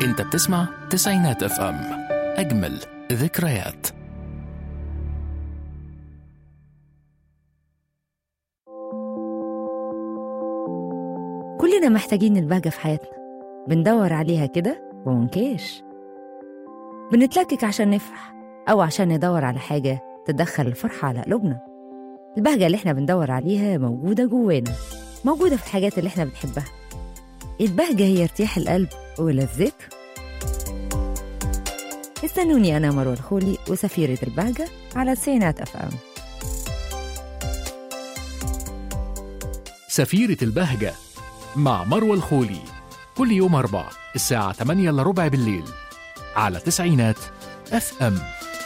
انت بتسمع تسعينات اف ام اجمل ذكريات كلنا محتاجين البهجة في حياتنا بندور عليها كده ومنكاش بنتلكك عشان نفرح أو عشان ندور على حاجة تدخل الفرحة على قلوبنا البهجة اللي احنا بندور عليها موجودة جوانا موجودة في الحاجات اللي احنا بنحبها البهجة هي ارتياح القلب ولذته استنوني أنا مروة الخولي وسفيرة البهجة على تسعينات أف أم سفيرة البهجة مع مروة الخولي كل يوم أربع الساعة 8 إلا ربع بالليل على تسعينات اف ام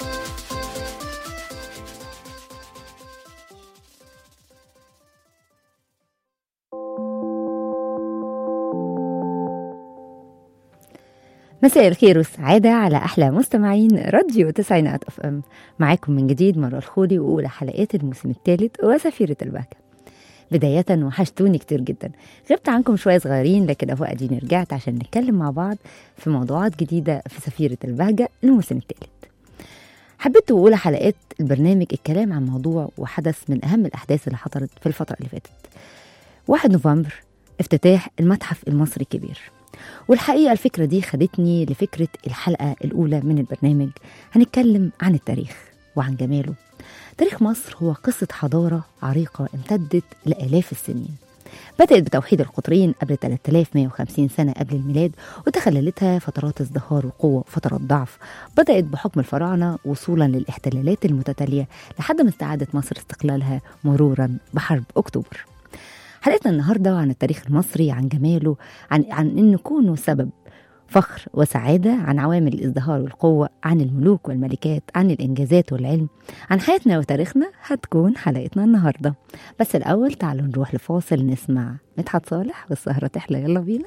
مساء الخير والسعادة على أحلى مستمعين راديو تسعينات أف أم معاكم من جديد مرة الخولي وأولى حلقات الموسم الثالث وسفيرة البهجة بداية وحشتوني كتير جدا غبت عنكم شوية صغيرين لكن أهو أديني رجعت عشان نتكلم مع بعض في موضوعات جديدة في سفيرة البهجة الموسم الثالث حبيت أولى حلقات البرنامج الكلام عن موضوع وحدث من أهم الأحداث اللي حصلت في الفترة اللي فاتت 1 نوفمبر افتتاح المتحف المصري الكبير والحقيقة الفكرة دي خدتني لفكرة الحلقة الأولى من البرنامج هنتكلم عن التاريخ وعن جماله تاريخ مصر هو قصة حضارة عريقة امتدت لآلاف السنين بدأت بتوحيد القطرين قبل 3150 سنة قبل الميلاد وتخللتها فترات ازدهار وقوة وفترات ضعف بدأت بحكم الفراعنة وصولا للاحتلالات المتتالية لحد ما استعادت مصر استقلالها مرورا بحرب أكتوبر حلقتنا النهاردة عن التاريخ المصري عن جماله عن, عن إنه كونه سبب فخر وسعادة عن عوامل الازدهار والقوة عن الملوك والملكات عن الإنجازات والعلم عن حياتنا وتاريخنا هتكون حلقتنا النهاردة بس الأول تعالوا نروح لفاصل نسمع مدحت صالح والسهرة تحلى يلا بينا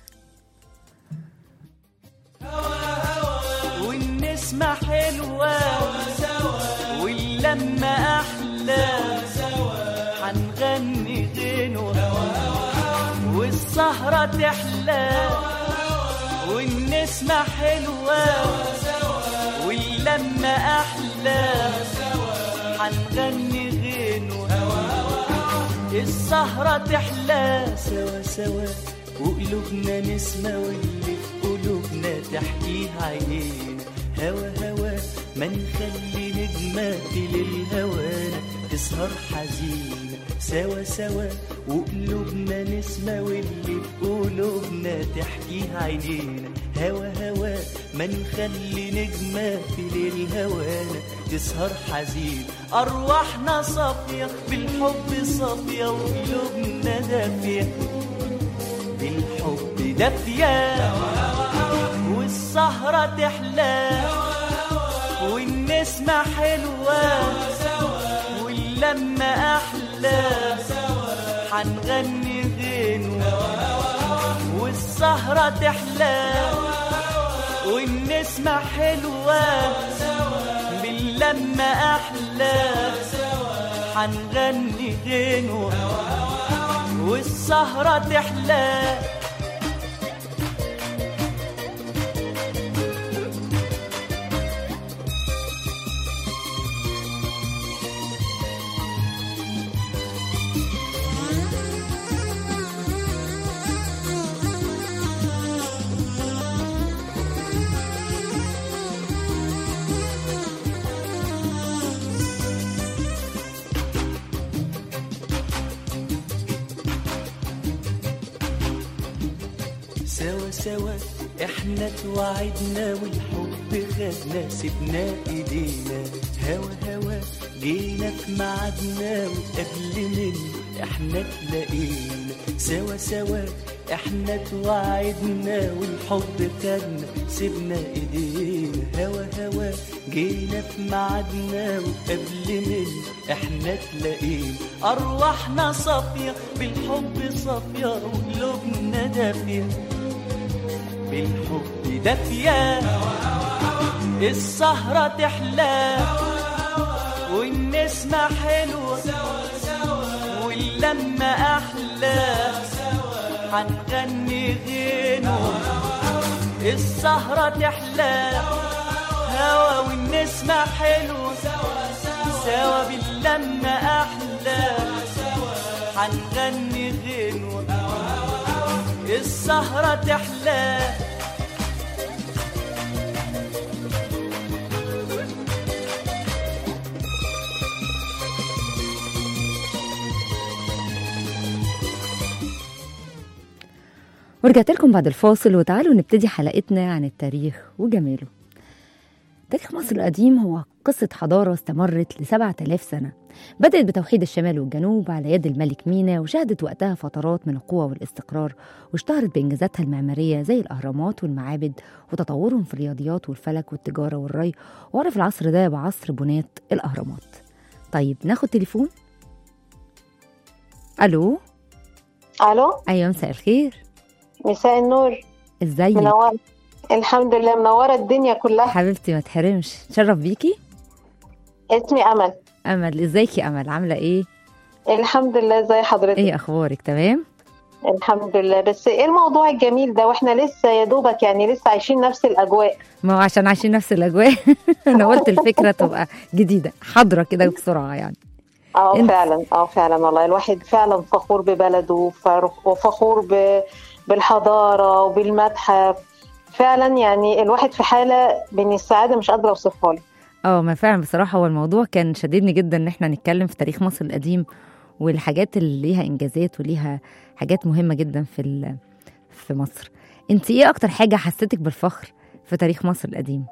والنسمة حلوة واللمة أحلى حنغني غنوة والسهرة تحلى والنسمة حلوة واللمة أحلى حنغني غنوة السهرة تحلى سوا سوا وقلوبنا نسمة واللي في قلوبنا تحكيه عينينا هوا هوا ما نخلي نجمة للهوانا تسهر حزينة سوا سوا وقلوبنا نسمة واللي في قلوبنا تحكيه عينينا هوا هوا ما نخلي نجمة للهوانا تسهر حزين أرواحنا صافية بالحب صافية وقلوبنا دافية بالحب دافية والسهرة تحلى والنسمة حلوة واللمة أحلى حنغني غنوة والسهرة تحلى والنسمة حلوة باللمة أحلى حنغني غنوة والسهرة تحلى سوا سوا احنا توعدنا والحب خدنا سيبنا ايدينا هوا هوا جينا في ميعادنا وقبل منه احنا تلاقينا سوا سوا احنا توعدنا والحب خدنا سيبنا ايدينا هوا هوا جينا في ميعادنا وقبل منه احنا تلاقينا ارواحنا صافيه بالحب صافيه وقلوبنا دافيه بالحب دافية السهرة تحلى والنسمة حلوة واللمة أحلى حنغني غنوة السهرة تحلى هوا والنسمة حلوة سوا باللمة أحلى حنغني غنوة السهرة تحلى ورجعت لكم بعد الفاصل وتعالوا نبتدي حلقتنا عن التاريخ وجماله تاريخ مصر القديم هو قصة حضارة استمرت لسبعة آلاف سنة بدأت بتوحيد الشمال والجنوب على يد الملك مينا وشهدت وقتها فترات من القوة والاستقرار واشتهرت بإنجازاتها المعمارية زي الأهرامات والمعابد وتطورهم في الرياضيات والفلك والتجارة والري وعرف العصر ده بعصر بناة الأهرامات طيب ناخد تليفون ألو الو أيوة مساء الخير مساء النور ازيك منورة الحمد لله منورة الدنيا كلها حبيبتي ما تحرمش تشرف بيكي اسمي امل امل ازيك يا امل عامله ايه الحمد لله زي حضرتك ايه اخبارك تمام الحمد لله بس ايه الموضوع الجميل ده واحنا لسه يا دوبك يعني لسه عايشين نفس الاجواء ما هو عشان عايشين نفس الاجواء انا قلت الفكره تبقى جديده حاضره كده بسرعه يعني اه انت- فعلا اه فعلا والله الواحد فعلا فخور ببلده وفر- وفخور ب... بالحضارة وبالمتحف فعلا يعني الواحد في حالة من السعادة مش قادرة اوصفها له اه ما فعلا بصراحه هو الموضوع كان شديدني جدا ان احنا نتكلم في تاريخ مصر القديم والحاجات اللي ليها انجازات وليها حاجات مهمه جدا في ال- في مصر انت ايه اكتر حاجه حسيتك بالفخر في تاريخ مصر القديم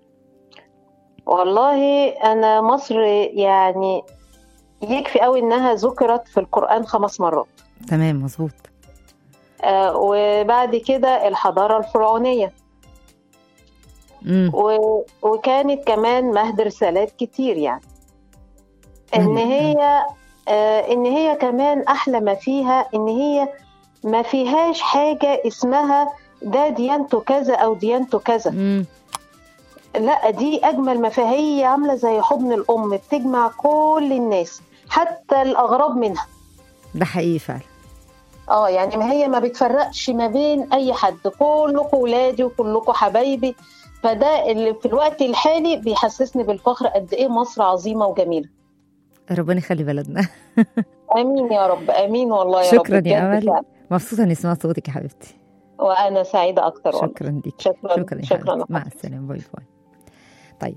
والله انا مصر يعني يكفي قوي انها ذكرت في القرآن خمس مرات تمام مظبوط آه، وبعد كده الحضارة الفرعونية امم و- وكانت كمان مهد رسالات كتير يعني ان مهد- هي آه، ان هي كمان احلى ما فيها ان هي ما فيهاش حاجة اسمها ده ديانته كذا او ديانته كذا امم لا دي اجمل ما فيها هي عاملة زي حضن الام بتجمع كل الناس حتى الاغراب منها ده حقيقي فعلا اه يعني ما هي ما بتفرقش ما بين اي حد كلكم ولادي وكلكم حبايبي فده اللي في الوقت الحالي بيحسسني بالفخر قد ايه مصر عظيمه وجميله ربنا يخلي بلدنا امين يا رب امين والله يا رب شكرا يا بجد امل فعلا. مبسوطه اني سمعت صوتك يا حبيبتي وانا سعيده اكتر والله شكرا ليك شكرا شكرا يا شكرا حبيبتي مع السلامه باي باي طيب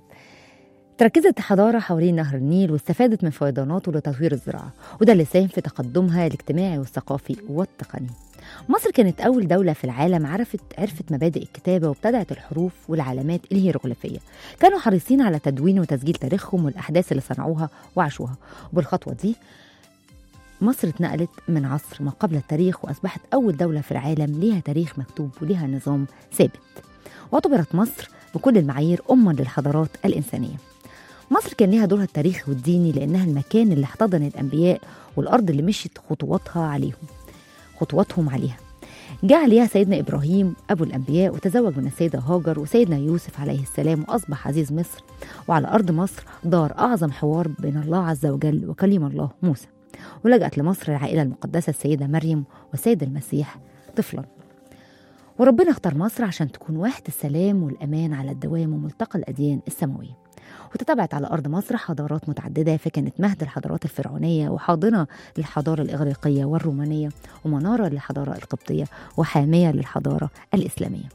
تركزت الحضارة حوالين نهر النيل واستفادت من فيضاناته لتطوير الزراعة وده اللي ساهم في تقدمها الاجتماعي والثقافي والتقني مصر كانت أول دولة في العالم عرفت عرفت مبادئ الكتابة وابتدعت الحروف والعلامات الهيروغليفية كانوا حريصين على تدوين وتسجيل تاريخهم والأحداث اللي صنعوها وعاشوها وبالخطوة دي مصر اتنقلت من عصر ما قبل التاريخ وأصبحت أول دولة في العالم ليها تاريخ مكتوب وليها نظام ثابت واعتبرت مصر بكل المعايير أما للحضارات الإنسانية مصر كان ليها دورها التاريخي والديني لأنها المكان اللي احتضن الأنبياء والأرض اللي مشيت خطواتها عليهم خطواتهم عليها جاء عليها سيدنا إبراهيم أبو الأنبياء وتزوج من السيدة هاجر وسيدنا يوسف عليه السلام وأصبح عزيز مصر وعلى أرض مصر دار أعظم حوار بين الله عز وجل وكليم الله موسى ولجأت لمصر العائلة المقدسة السيدة مريم والسيد المسيح طفلا وربنا اختار مصر عشان تكون واحة السلام والأمان على الدوام وملتقى الأديان السماوية وتتابعت على أرض مصر حضارات متعددة فكانت مهد الحضارات الفرعونية وحاضنة للحضارة الإغريقية والرومانية ومنارة للحضارة القبطية وحامية للحضارة الإسلامية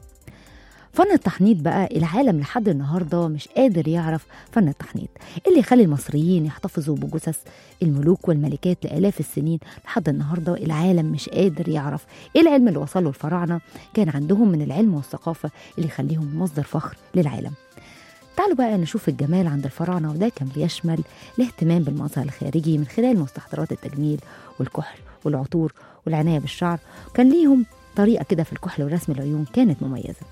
فن التحنيط بقى العالم لحد النهارده مش قادر يعرف فن التحنيط اللي يخلي المصريين يحتفظوا بجثث الملوك والملكات لالاف السنين لحد النهارده العالم مش قادر يعرف ايه العلم اللي وصله الفراعنه كان عندهم من العلم والثقافه اللي يخليهم مصدر فخر للعالم تعالوا بقى نشوف الجمال عند الفراعنه وده كان بيشمل الاهتمام بالمظهر الخارجي من خلال مستحضرات التجميل والكحل والعطور والعنايه بالشعر وكان ليهم طريقه كده في الكحل ورسم العيون كانت مميزه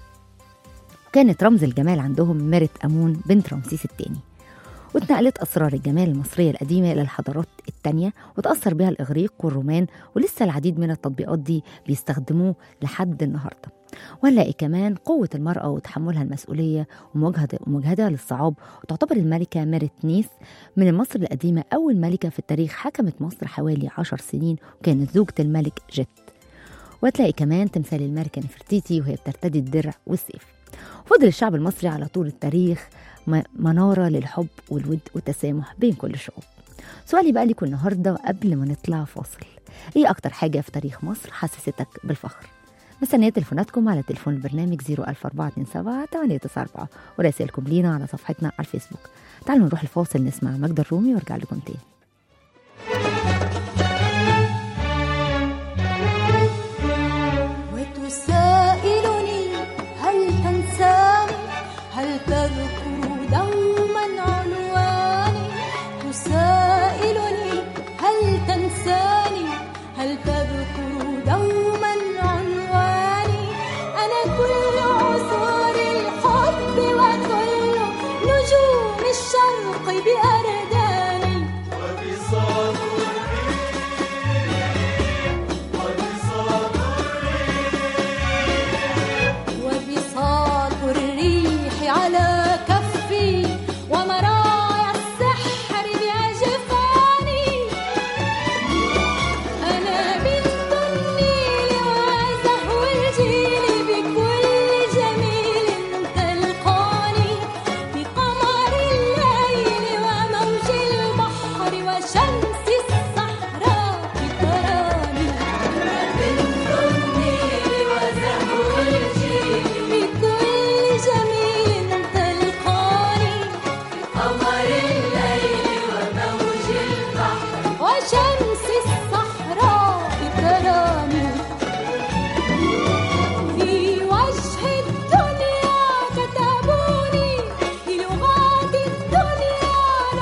وكانت رمز الجمال عندهم ميرت أمون بنت رمسيس الثاني واتنقلت أسرار الجمال المصرية القديمة إلى الحضارات التانية وتأثر بها الإغريق والرومان ولسه العديد من التطبيقات دي بيستخدموه لحد النهاردة ونلاقي كمان قوة المرأة وتحملها المسؤولية ومواجهة- ومواجهتها للصعاب وتعتبر الملكة ميرت نيس من مصر القديمة أول ملكة في التاريخ حكمت مصر حوالي عشر سنين وكانت زوجة الملك جت وهتلاقي كمان تمثال الملكة نفرتيتي وهي بترتدي الدرع والسيف فضل الشعب المصري على طول التاريخ م- منارة للحب والود والتسامح بين كل الشعوب سؤالي بقى ليكم النهاردة قبل ما نطلع فاصل ايه اكتر حاجة في تاريخ مصر حسستك بالفخر مستنية تليفوناتكم على تليفون البرنامج 01427 894 ورسائلكم لينا على صفحتنا على الفيسبوك تعالوا نروح الفاصل نسمع مجد الرومي وارجع لكم تاني وتسائلني هل تنساني هل تذكر دوما عنواني تسائلني هل تنساني هل تذكر دوما عنواني أنا كل عصور الحب وكل نجوم الشرق بأرداني وبساط الريح على كفي ومرايا السحر بأجفاني أنا بنت النيل وزهو الجيل بكل جميل تلقاني بقمر الليل وموج البحر وشمس الصحراء تراني بنت النيل وزهو الجيل بكل جميل تلقاني بقمر الليل وموج البحر وشمس الصحراء تراني في وجه الدنيا كتبوني بلغات الدنيا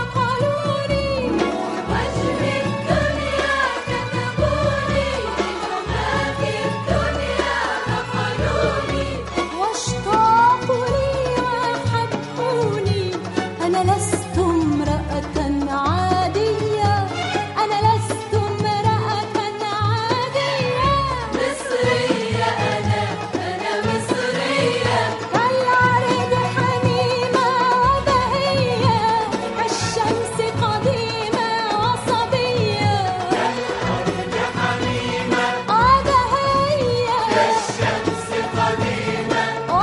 نقلوني وجه الدنيا كتبوني بلغات الدنيا نقلوني واشتاقوا لي وحبوني أنا لست امرأة عادية أنا لست امرأة عادية مصرية أنا أنا مصرية كالعرض حميمة وبهية كالشمس قديمة وصبية كالأرض حميمة وبهية كالشمس قديمة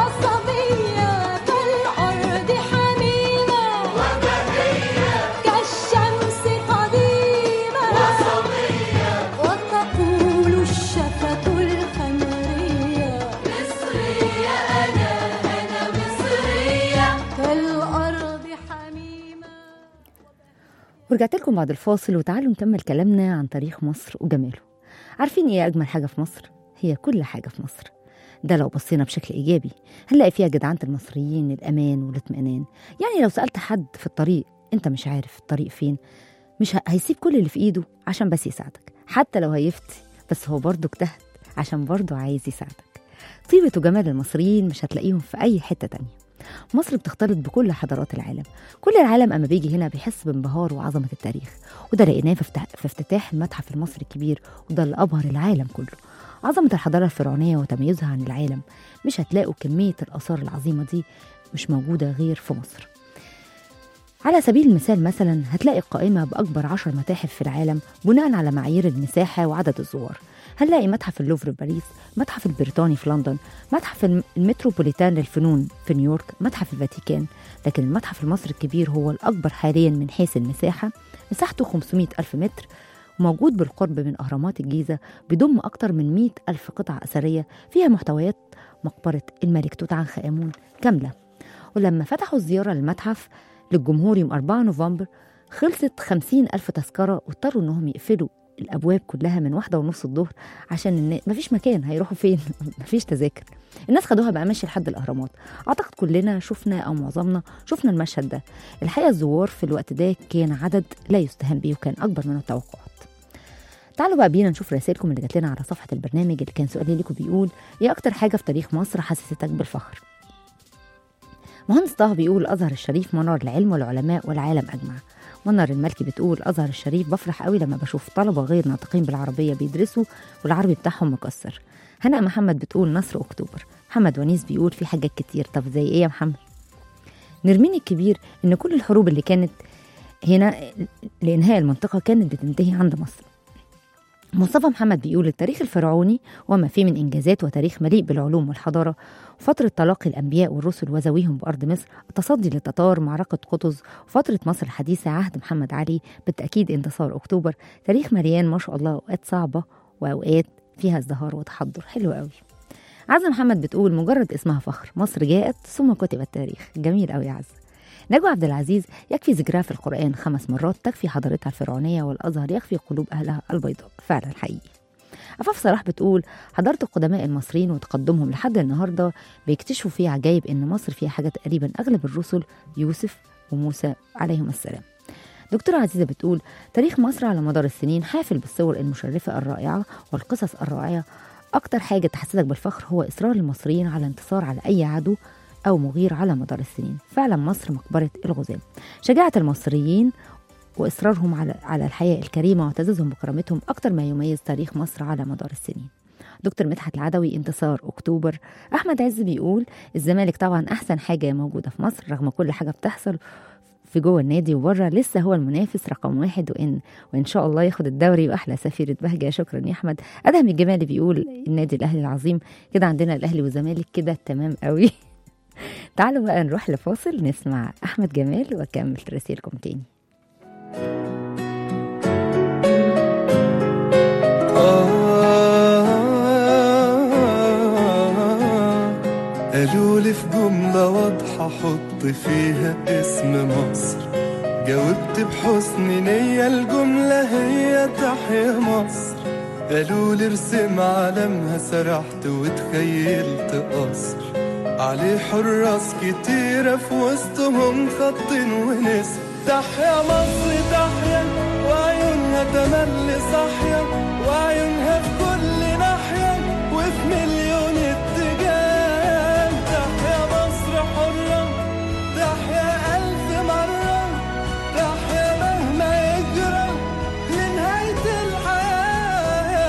وصبية كالأرض حميمة وبهية كالشمس قديمة وصبية وتقول الشفة الخمرية مصرية أنا أنا مصرية كالأرض حميمة ورجعت لكم بعد الفاصل وتعالوا نكمل كلامنا عن تاريخ مصر وجماله عارفين ايه اجمل حاجه في مصر هي كل حاجه في مصر ده لو بصينا بشكل ايجابي هنلاقي فيها جدعنه المصريين الامان والاطمئنان يعني لو سالت حد في الطريق انت مش عارف الطريق فين مش ه- هيسيب كل اللي في ايده عشان بس يساعدك حتى لو هيفتي بس هو برضه اجتهد عشان برضه عايز يساعدك طيبة وجمال المصريين مش هتلاقيهم في أي حتة تانية مصر بتختلط بكل حضارات العالم كل العالم أما بيجي هنا بيحس بانبهار وعظمة التاريخ وده لقيناه في افتتاح, في افتتاح المتحف المصري الكبير وده اللي أبهر العالم كله عظمة الحضارة الفرعونية وتميزها عن العالم مش هتلاقوا كمية الآثار العظيمة دي مش موجودة غير في مصر على سبيل المثال مثلا هتلاقي قائمة بأكبر عشر متاحف في العالم بناء على معايير المساحة وعدد الزوار هنلاقي متحف اللوفر في باريس متحف البريطاني في لندن متحف الم- المتروبوليتان للفنون في نيويورك متحف الفاتيكان لكن المتحف المصري الكبير هو الأكبر حاليا من حيث المساحة مساحته 500 ألف متر وموجود بالقرب من أهرامات الجيزة بيضم أكتر من 100 ألف قطعة أثرية فيها محتويات مقبرة الملك توت عنخ آمون كاملة ولما فتحوا الزيارة للمتحف للجمهور يوم 4 نوفمبر خلصت 50 ألف تذكرة واضطروا إنهم يقفلوا الأبواب كلها من واحدة ونص الظهر عشان النا... مفيش مكان هيروحوا فين مفيش تذاكر الناس خدوها بقى ماشي لحد الأهرامات أعتقد كلنا شفنا أو معظمنا شفنا المشهد ده الحقيقة الزوار في الوقت ده كان عدد لا يستهان به وكان أكبر من التوقعات تعالوا بقى بينا نشوف رسائلكم اللي جات لنا على صفحة البرنامج اللي كان سؤالي لكم بيقول ايه أكتر حاجة في تاريخ مصر حسستك بالفخر مهندس طه بيقول الازهر الشريف منار العلم والعلماء والعالم اجمع منار المالكي بتقول الازهر الشريف بفرح قوي لما بشوف طلبه غير ناطقين بالعربيه بيدرسوا والعربي بتاعهم مكسر هناء محمد بتقول نصر اكتوبر محمد ونيس بيقول في حاجات كتير طب زي ايه يا محمد نرمين الكبير ان كل الحروب اللي كانت هنا لانهاء المنطقه كانت بتنتهي عند مصر مصطفى محمد بيقول التاريخ الفرعوني وما فيه من إنجازات وتاريخ مليء بالعلوم والحضارة فترة تلاقي الأنبياء والرسل وذويهم بأرض مصر التصدي للتتار معركة قطز وفترة مصر الحديثة عهد محمد علي بالتأكيد انتصار أكتوبر تاريخ مليان ما شاء الله أوقات صعبة وأوقات فيها ازدهار وتحضر حلو قوي عزة محمد بتقول مجرد اسمها فخر مصر جاءت ثم كتب التاريخ جميل قوي يا عزة نجوى عبد العزيز يكفي ذكرها في القرآن خمس مرات تكفي حضارتها الفرعونية والأزهر يكفي قلوب أهلها البيضاء فعلا حقيقي عفاف صلاح بتقول حضرت القدماء المصريين وتقدمهم لحد النهارده بيكتشفوا فيه عجائب ان مصر فيها حاجه تقريبا اغلب الرسل يوسف وموسى عليهم السلام. دكتورة عزيزة بتقول تاريخ مصر على مدار السنين حافل بالصور المشرفة الرائعة والقصص الرائعة أكتر حاجة تحسسك بالفخر هو إصرار المصريين على انتصار على أي عدو أو مغير على مدار السنين فعلا مصر مقبرة الغزاة شجاعة المصريين واصرارهم على على الحياه الكريمه واعتزازهم بكرامتهم اكتر ما يميز تاريخ مصر على مدار السنين دكتور مدحت العدوي انتصار اكتوبر احمد عز بيقول الزمالك طبعا احسن حاجه موجوده في مصر رغم كل حاجه بتحصل في جوه النادي وبره لسه هو المنافس رقم واحد وان وان شاء الله ياخد الدوري واحلى سفيره بهجه شكرا يا احمد ادهم الجمالي بيقول النادي الاهلي العظيم كده عندنا الاهلي والزمالك كده تمام قوي تعالوا بقى نروح لفاصل نسمع احمد جمال واكمل رسائلكم تاني قالوا لي في جملة واضحة حط فيها اسم مصر جاوبت بحسن نية الجملة هي تحيا مصر قالوا لي ارسم علمها سرحت وتخيلت قصر عليه حراس كتيرة في وسطهم خط ونسر تحيا مصر تحيا وعيونها تملي صاحية وعيونها في كل ناحية وفي مليون اتجاه تحيا مصر حرة تحيا ألف مرة تحيا مهما يجرى لنهاية الحياة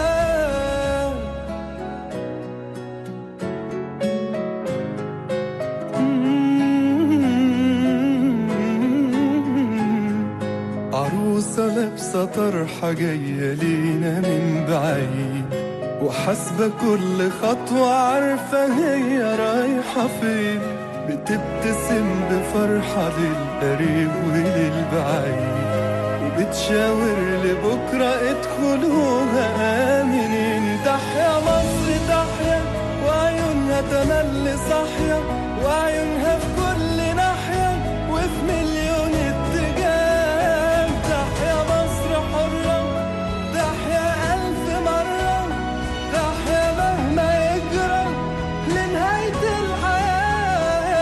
عروسة لابسة طرحة جاية لينا من بعيد وحاسبة كل خطوة عارفة هي رايحة فين بتبتسم بفرحة للقريب وللبعيد وبتشاور لبكرة ادخلوها آمنين تحيا مصر تحيا وعيونها تملي صاحية وعيونها في كل ناحية وفي مليون اتجاه تحيا مصر حرة تحيا ألف مرة تحيا مهما يجرى لنهاية الحياة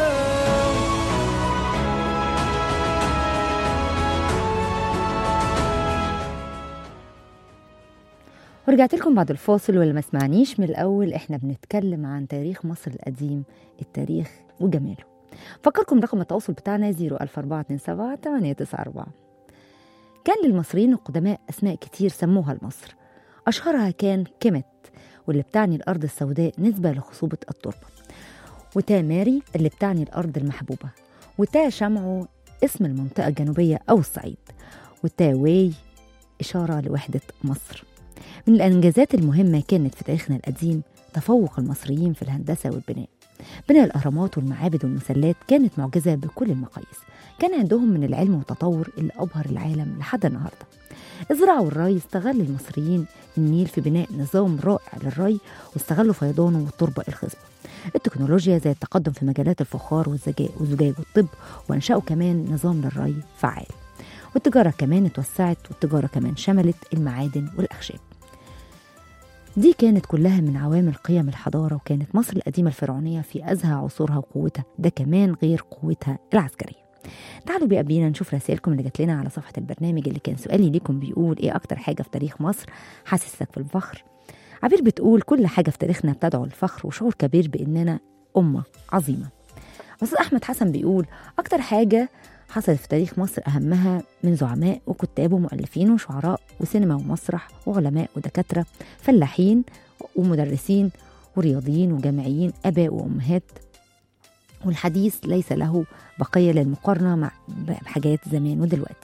ورجعت لكم بعد الفاصل واللي ما سمعنيش من الأول إحنا بنتكلم عن تاريخ مصر القديم التاريخ وجماله فكركم رقم التواصل بتاعنا 00427 894 كان للمصريين القدماء أسماء كتير سموها لمصر أشهرها كان كيمت واللي بتعني الأرض السوداء نسبة لخصوبة التربة وتاماري اللي بتعني الأرض المحبوبة وتا شمعو اسم المنطقة الجنوبية أو الصعيد وتاوي إشارة لوحدة مصر من الإنجازات المهمة كانت في تاريخنا القديم تفوق المصريين في الهندسة والبناء بناء الأهرامات والمعابد والمسلات كانت معجزة بكل المقاييس كان عندهم من العلم والتطور اللي أبهر العالم لحد النهاردة الزراعة والري استغل المصريين النيل في بناء نظام رائع للري واستغلوا فيضانه والتربة الخصبة التكنولوجيا زي التقدم في مجالات الفخار والزجاج والزجاج والطب وانشأوا كمان نظام للري فعال والتجارة كمان اتوسعت والتجارة كمان شملت المعادن والأخشاب دي كانت كلها من عوامل قيم الحضارة وكانت مصر القديمة الفرعونية في أزهى عصورها وقوتها ده كمان غير قوتها العسكرية تعالوا بقى بينا نشوف رسائلكم اللي جات لنا على صفحة البرنامج اللي كان سؤالي ليكم بيقول ايه أكتر حاجة في تاريخ مصر حاسسك بالفخر عبير بتقول كل حاجة في تاريخنا بتدعو للفخر وشعور كبير بإننا أمة عظيمة أستاذ أحمد حسن بيقول أكتر حاجة حصلت في تاريخ مصر أهمها من زعماء وكتاب ومؤلفين وشعراء وسينما ومسرح وعلماء ودكاترة فلاحين ومدرسين ورياضيين وجامعيين آباء وأمهات والحديث ليس له بقية للمقارنة مع بحاجات زمان ودلوقتي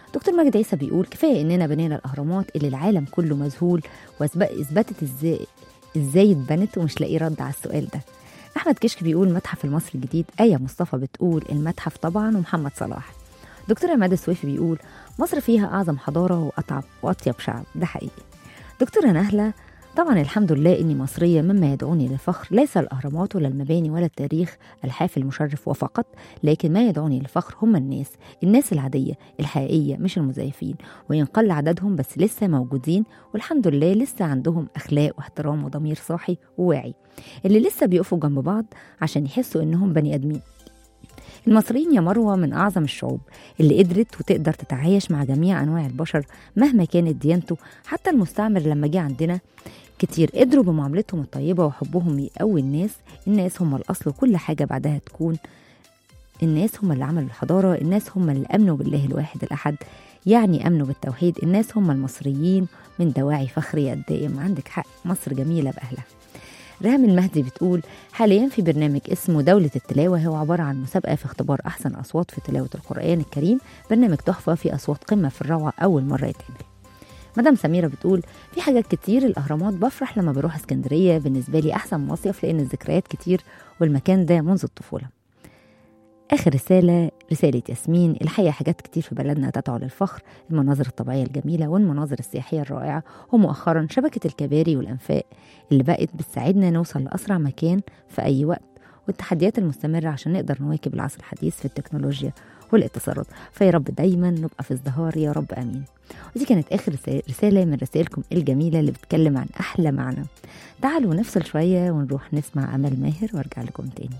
دكتور مجدي عيسى بيقول كفايه اننا بنينا الاهرامات اللي العالم كله مذهول واثبتت ازاي ازاي اتبنت ومش لاقي رد على السؤال ده احمد كشك بيقول متحف المصري الجديد ايه مصطفى بتقول المتحف طبعا ومحمد صلاح دكتور عماد السويفي بيقول مصر فيها اعظم حضاره واطعب واطيب شعب ده حقيقي دكتورة نهلة طبعا الحمد لله اني مصريه مما يدعوني للفخر ليس الاهرامات ولا المباني ولا التاريخ الحافل المشرف وفقط لكن ما يدعوني للفخر هم الناس الناس العاديه الحقيقيه مش المزيفين وان قل عددهم بس لسه موجودين والحمد لله لسه عندهم اخلاق واحترام وضمير صاحي وواعي اللي لسه بيقفوا جنب بعض عشان يحسوا انهم بني ادمين المصريين يا مروة من أعظم الشعوب اللي قدرت وتقدر تتعايش مع جميع أنواع البشر مهما كانت ديانته حتى المستعمر لما جه عندنا كتير قدروا بمعاملتهم الطيبة وحبهم يقوي الناس الناس هم الأصل وكل حاجة بعدها تكون الناس هم اللي عملوا الحضارة الناس هم اللي أمنوا بالله الواحد الأحد يعني أمنوا بالتوحيد الناس هم المصريين من دواعي فخري الدائم عندك حق مصر جميلة بأهلها ريهام المهدي بتقول حاليا في برنامج اسمه دولة التلاوة هو عبارة عن مسابقة في اختبار أحسن أصوات في تلاوة القرآن الكريم برنامج تحفة في أصوات قمة في الروعة أول مرة يتعمل مدام سميرة بتقول في حاجات كتير الأهرامات بفرح لما بروح اسكندرية بالنسبة لي أحسن مصيف لأن الذكريات كتير والمكان ده منذ الطفولة آخر رسالة رسالة ياسمين الحقيقة حاجات كتير في بلدنا تدعو للفخر المناظر الطبيعية الجميلة والمناظر السياحية الرائعة ومؤخرا شبكة الكباري والأنفاق اللي بقت بتساعدنا نوصل لأسرع مكان في أي وقت والتحديات المستمرة عشان نقدر نواكب العصر الحديث في التكنولوجيا والاتصالات فيا رب دايما نبقى في ازدهار يا رب امين ودي كانت اخر رسا- رساله من رسائلكم الجميله اللي بتتكلم عن احلى معنى تعالوا نفصل شويه ونروح نسمع امل ماهر وارجع لكم تاني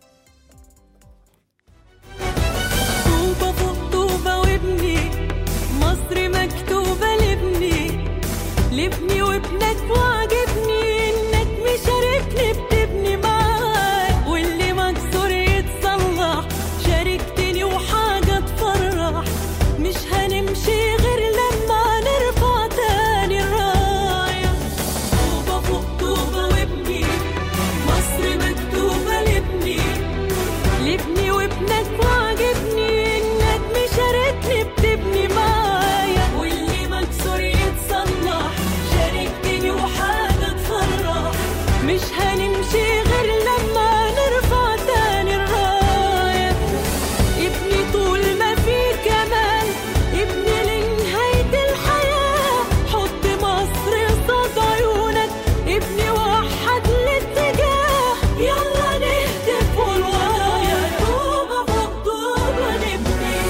طوبة فوق طوبة وابني مصر مكتوبة لابني لابني وابنك وعجبني انك مشاركني بتبني معاك واللي مكسور يتصلح شاركتني وحاجة تفرح مش هنمشي غير لما نرفع تاني الراية طوبة فوق طوبة وابني مصر مكتوبة لابني لابني وابنك وعجبني انك مشاركني بتبني معايا واللي مكسور يتصلح شاركتني وحاجه تفرح مش هنمشي غير لما نرفع تاني الرايه ابني طول ما في كمال ابني لنهاية الحياة حط مصر قصاد عيونك ابني وحد الاتجاه يلا نهتف والورايا طوبة فوق طوبة نبني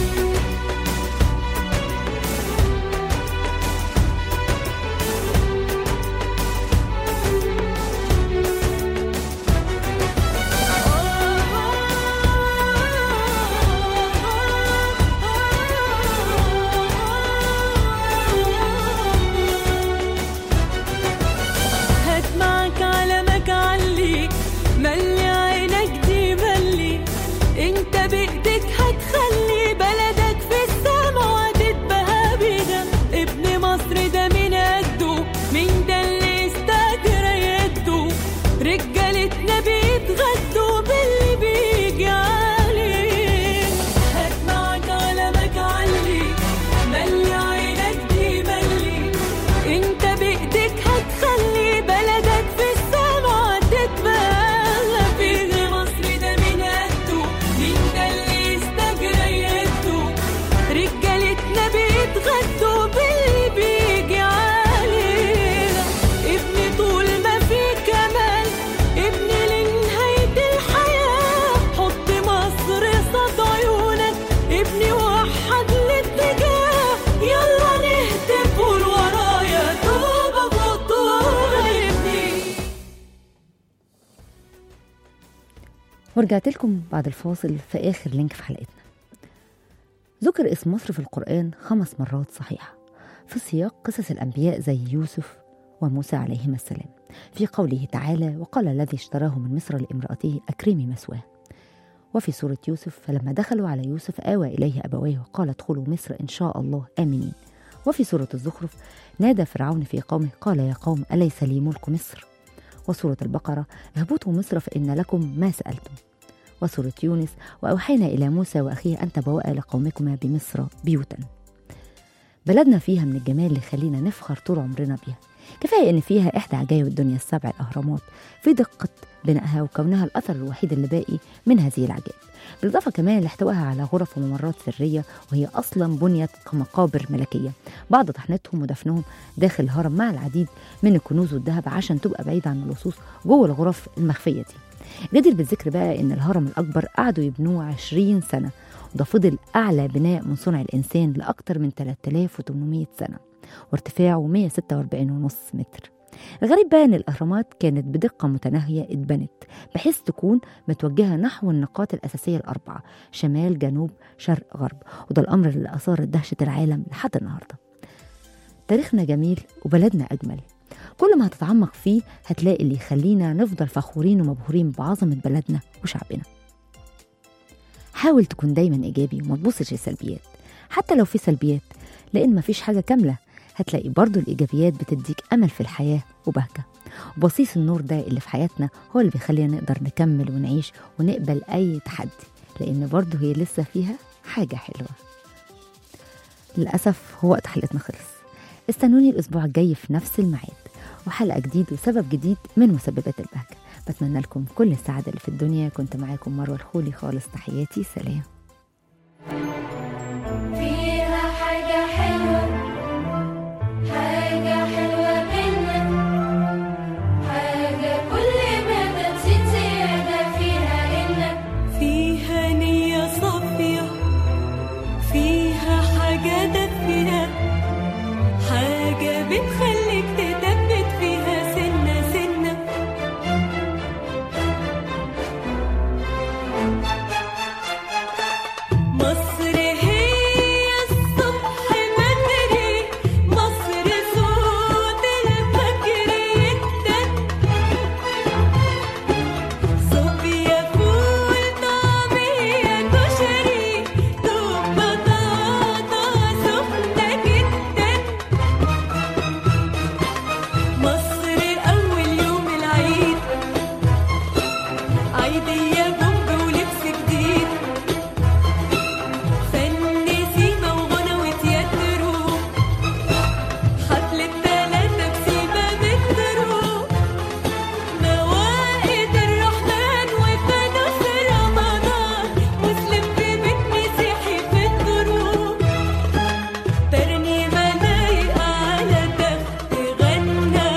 هات معك علمك علي ملي عينك دي ملي انت بايدك هتخلي بلدك في السما وهتتبهى بينا ابن مصر ده من قده مين ده اللي استجرى يده رجالتنا بيتغدوا باللي بيجي عليه هات معك علمك علي ملي عينك دي ملي انت بايدك هتخلي بلدك في السما تتبلى فيه مصر ده من قده مين ده اللي استجرى يده رجالتنا بيتغدوا باللي بيجي علينا ابني طول ما في كمال ابني لنهاية الحياة حط مصر قصاد عيونك ابني وحد الاتجاه يلا نهتف قول ورايا طوبة فوق طوبة ابني ورجعت لكم بعد الفاصل في آخر لينك في حلقتنا ذكر اسم مصر في القرآن خمس مرات صحيحة في سياق قصص الأنبياء زي يوسف وموسى عليهما السلام في قوله تعالى وقال الذي اشتراه من مصر لامرأته أكرمي مثواه وفي سورة يوسف فلما دخلوا على يوسف آوى إليه أبويه وقال ادخلوا مصر إن شاء الله آمنين وفي سورة الزخرف نادى فرعون في قومه قال يا قوم أليس لي ملك مصر وسورة البقرة اهبطوا مصر فإن لكم ما سألتم وسورة يونس وأوحينا إلى موسى وأخيه أن تبوأ لقومكما بمصر بيوتا بلدنا فيها من الجمال اللي يخلينا نفخر طول عمرنا بيها كفاية إن فيها إحدى عجائب الدنيا السبع الأهرامات في دقة بنائها وكونها الأثر الوحيد اللي باقي من هذه العجائب بالإضافة كمان لاحتوائها على غرف وممرات سرية وهي أصلا بنيت كمقابر ملكية بعد طحنتهم ودفنهم داخل الهرم مع العديد من الكنوز والذهب عشان تبقى بعيدة عن اللصوص جوه الغرف المخفية دي جدير بالذكر بقى إن الهرم الأكبر قعدوا يبنوه 20 سنة وده فضل أعلى بناء من صنع الإنسان لأكثر من 3800 سنة وارتفاعه 146.5 متر الغريب بقى ان الاهرامات كانت بدقه متناهيه اتبنت بحيث تكون متوجهه نحو النقاط الاساسيه الاربعه شمال جنوب شرق غرب وده الامر اللي اثار دهشه العالم لحد النهارده تاريخنا جميل وبلدنا اجمل كل ما هتتعمق فيه هتلاقي اللي يخلينا نفضل فخورين ومبهورين بعظمه بلدنا وشعبنا حاول تكون دايما ايجابي وما تبصش للسلبيات حتى لو في سلبيات لان مفيش حاجه كامله هتلاقي برضو الإيجابيات بتديك أمل في الحياة وبهجة وبصيص النور ده اللي في حياتنا هو اللي بيخلينا نقدر نكمل ونعيش ونقبل أي تحدي لأن برضو هي لسه فيها حاجة حلوة للأسف هو وقت حلقتنا خلص استنوني الأسبوع الجاي في نفس الميعاد وحلقة جديد وسبب جديد من مسببات البهجة بتمنى لكم كل السعادة اللي في الدنيا كنت معاكم مروة الخولي خالص تحياتي سلام فيها حاجة حلوة حاجة حلوة بينا حاجة كل ما تزيد زيادة فيها إنك فيها نية صافية فيها حاجة دافية حاجة بتخليك تثبت فيها سنة سنة مصر هي الصبح بدري مصر صوت الفجر يدن صوبيا فول طعمية كشري دوب بطاطا سخنة جدا مصر أول يوم العيد عيدية بومب ولبس جديد فن سيما وغنى وتياترو حفلة تلاتة بسيما مترو مواقيت الرحمن وفانوس رمضان مسلم في بيت مسيحي في الدروب ترنيمة لايقة على ده تغنى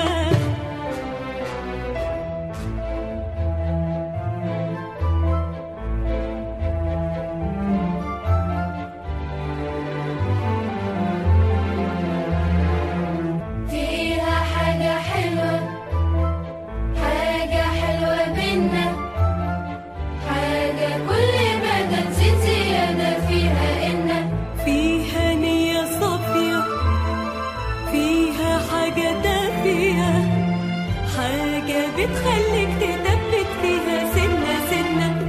فيها حاجة حلوة حاجة حلوة بينا حاجة كل ما تزيد زيادة فيها إنك فيها نية صافية فيها حاجة دافية حاجة بتخليك تثبت فيها سنة سنة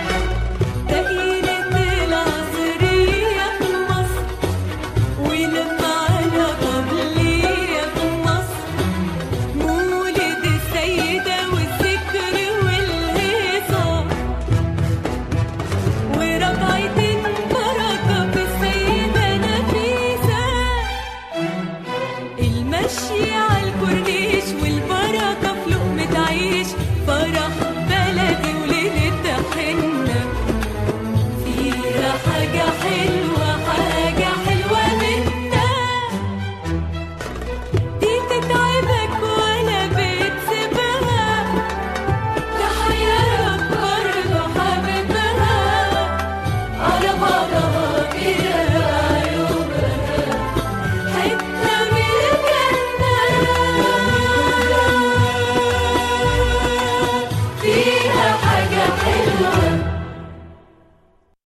دايرة العصرية في مصر ولما